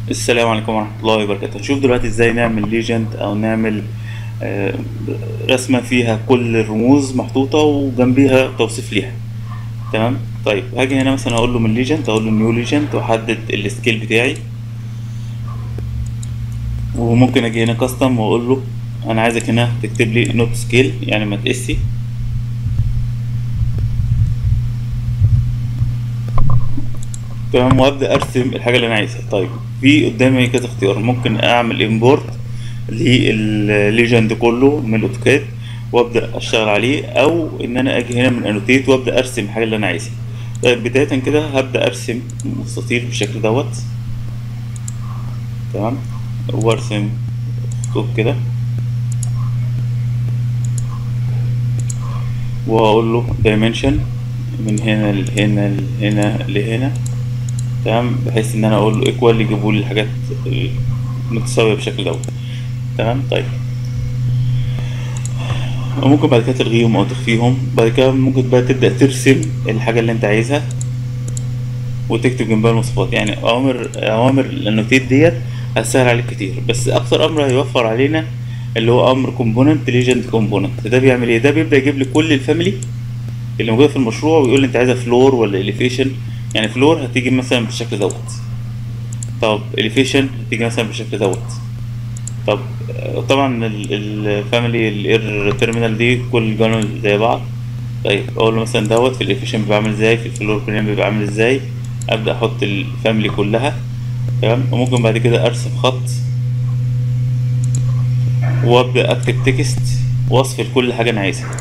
السلام عليكم ورحمة الله وبركاته نشوف دلوقتي ازاي نعمل ليجند او نعمل آه، رسمة فيها كل الرموز محطوطة وجنبيها توصيف ليها تمام طيب هاجي هنا مثلا اقول له من ليجند اقول له نيو ليجند واحدد السكيل بتاعي وممكن اجي هنا كاستم واقول له انا عايزك هنا تكتب لي نوت سكيل يعني ما تقسي تمام وابدا ارسم الحاجه اللي انا عايزها طيب في قدامي كذا اختيار ممكن اعمل امبورت للليجند كله من الاوتوكاد وابدا اشتغل عليه او ان انا اجي هنا من انوتيت وابدا ارسم الحاجه اللي انا عايزها طيب بدايه كده هبدا ارسم مستطيل بالشكل دوت تمام وارسم خطوط كده واقول له دايمنشن من هنا لهنا لهنا لهنا تمام بحيث ان انا اقول له ايكوال يجيبوا لي الحاجات متساويه بالشكل دوت تمام طيب وممكن بعد كده تلغيهم او تخفيهم بعد كده ممكن بقى تبدا ترسم الحاجه اللي انت عايزها وتكتب جنبها المواصفات يعني اوامر اوامر الانوتيت ديت هتسهل عليك كتير بس اكتر امر هيوفر علينا اللي هو امر كومبوننت ليجند كومبوننت ده بيعمل ايه ده بيبدا يجيب لي كل الفاميلي اللي موجوده في المشروع ويقول لي انت عايزها فلور ولا اليفيشن يعني فلور هتيجي مثلا بالشكل دوت طب اليفيشن هتيجي مثلا بالشكل دوت طب طبعا الفاميلي الاير تيرمينال دي كل جانل زي بعض طيب اقول له مثلا دوت في الافيشن بيبقى عامل ازاي في الفلور بلان بيبقى عامل ازاي ابدا احط الفاميلي كلها تمام وممكن بعد كده ارسم خط وابدا اكتب تكست وصف لكل حاجه انا عايزها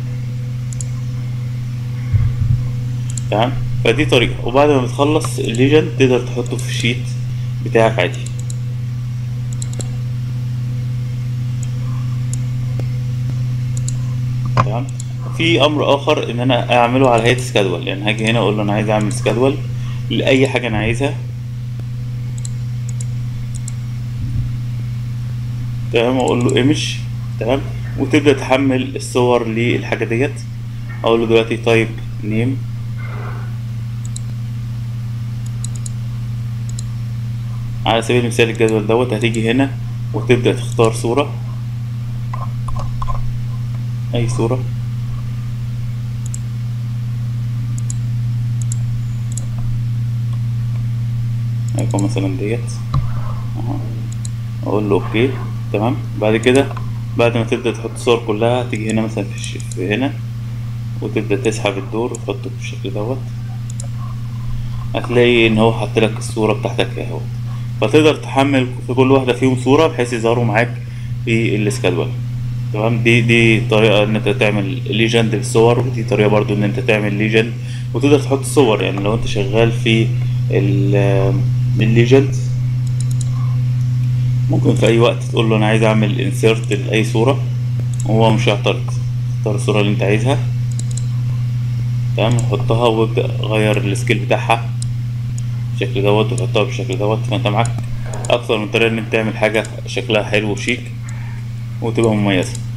تمام فدي طريقه وبعد ما بتخلص الليجند تقدر تحطه في الشيت بتاعك عادي تمام في امر اخر ان انا اعمله على هيئه سكادول يعني هاجي هنا اقول له انا عايز اعمل سكادول لاي حاجه انا عايزها تمام اقول له ايمج تمام وتبدا تحمل الصور للحاجه ديت اقول له دلوقتي تايب نيم على سبيل المثال الجدول دوت هتيجي هنا وتبدا تختار صوره اي صوره هيكون مثلا ديت اهو اقول له اوكي تمام بعد كده بعد ما تبدا تحط الصور كلها تيجي هنا مثلا في, الش... في هنا وتبدا تسحب الدور وتحطه بالشكل دوت هتلاقي ان هو حط لك الصوره بتاعتك اهو فتقدر تحمل في كل واحده فيهم صوره بحيث يظهروا معاك في السكادول تمام دي دي طريقه ان انت تعمل ليجند للصور ودي طريقه برضو ان انت تعمل ليجند وتقدر تحط صور يعني لو انت شغال في الليجند ممكن في اي وقت تقول له انا عايز اعمل انسيرت لاي صوره وهو مش هيعترض اختار الصوره اللي انت عايزها تمام حطها وابدا غير السكيل بتاعها بالشكل دوت وتحطها بالشكل دوت فانت معاك اكتر من طريقه ان انت تعمل حاجه شكلها حلو وشيك وتبقى مميزه